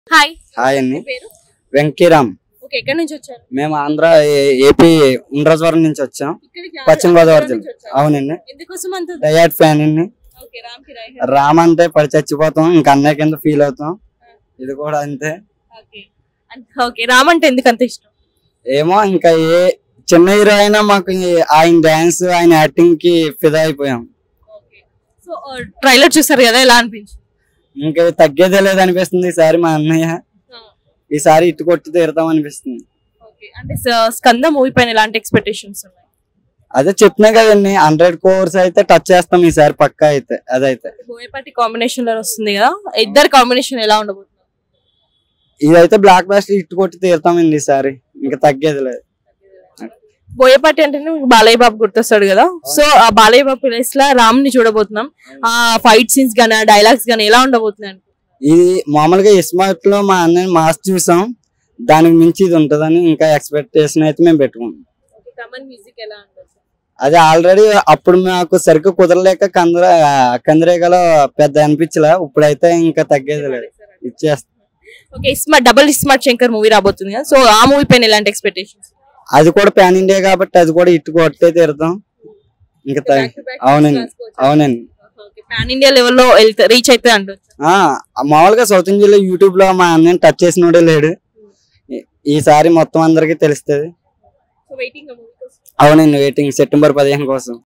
Hi hi అండి మీ పేరు వెంకీరామ్ okay ఎక్కడి నుంచి వచ్చారు మేము ఆంధ్ర ఏ- ఏపీ ఉండ్రజవరం నుంచి వచ్చాం ఇక్కడికి పశ్చిమ గోదావరి నుంచి జిల్లా వచ్చారు. అవునండి ఎందుకోసం అంత డయాడ్ ఫ్యాన్ అండి ఓకే రామ్ కి రాయ్ రామ్ అంటే పడి చచ్చిపోతాం ఇంకా అన్నయ్య కింద ఫీల్ అవుతాం ఇది కూడా అంతే ఓకే అంత- ఓకే రామ్ అంటే ఎందుకు అంత ఇష్టం ఏమో ఇంకా ఏ చిన్న హీరో అయినా మాకు ఈ- ఆయన డాన్స్ ఆయన యాక్టింగ్ కి ఫిదా అయిపోయాం ఓకే సో ట్రైలర్ చూసారు కదా ఎలా అనిపించింది ఇంకా తగ్గేదే లేదు అనిపిస్తుంది ఈసారి మా అన్నయ్య ఈసారి ఇటు కొట్టి తీరుతాం అనిపిస్తుంది ఓకే అంటే స- స్కంద మూవీ పైన ఎలాంటి ఎక్స్పెక్టేషన్స్ ఉన్నాయి అదే చెప్పినా కదండి హండ్రెడ్ కోర్స్ అయితే టచ్ చేస్తాం ఈసారి పక్కా అయితే అదైతే బోయపాటి కాంబినేషన్ లో వస్తుంది కదా ఇద్దరు కాంబినేషన్ ఎలా ఉండబోతుంది ఇదైతే బ్లాక్ బాస్టర్ ఇటు కొట్టి తీరుతామండి ఈసారి ఇంకా తగ్గేది లేదు బోయపాటి అంటేనే మీకు బాలయ్య బాబు గుర్తొస్తాడు కదా సో ఆ బాలయ్య బాబు ప్లేస్ లో రామ్ ని చూడబోతున్నాం ఆ ఫైట్ సీన్స్ గానీ డైలాగ్స్ గానీ ఎలా ఉండబోతున్నాయి ఇది మామూలుగా ఇస్మార్ట్ లో మా అన్నయ్య మాస్ చూసాం దానికి మించి ఇది ఉంటుందని ఇంకా ఎక్స్పెక్టేషన్ అయితే మేము పెట్టుకున్నాం తమన్ మ్యూజిక్ ఎలా ఉండదు అది ఆల్రెడీ అప్పుడు మాకు సరిగ్గా కుదరలేక కందర కందిరేగలో పెద్ద అనిపించలే ఇప్పుడైతే ఇంకా తగ్గేది లేదు ఇచ్చేస్తాం okay iSmart double iSmart Shankar movie రాబోతుంది కదా సో ఆ మూవీ పైన ఎలాంటి ఎక్స్పెక్టేషన్స్ అది కూడా పాన్ ఇండియా కాబట్టి అది కూడా ఇటు కొట్టే తీరుతాం ఇంకా తగ్గ- అవునండి అవునండి పాన్ ఇండియా లెవెల్లో రీచ్ అయితే అంటుంది ఆ మామూలుగా సౌత్ ఇండియాలో యూట్యూబ్ లో మా అన్నయ్య టచ్ చేసినోడే లేడు ఈ- ఈసారి మొత్తం అందరికీ తెలుస్తుంది సో వెయిటింగ్ అవునండి వెయిటింగ్ సెప్టెంబర్ పదిహేను కోసం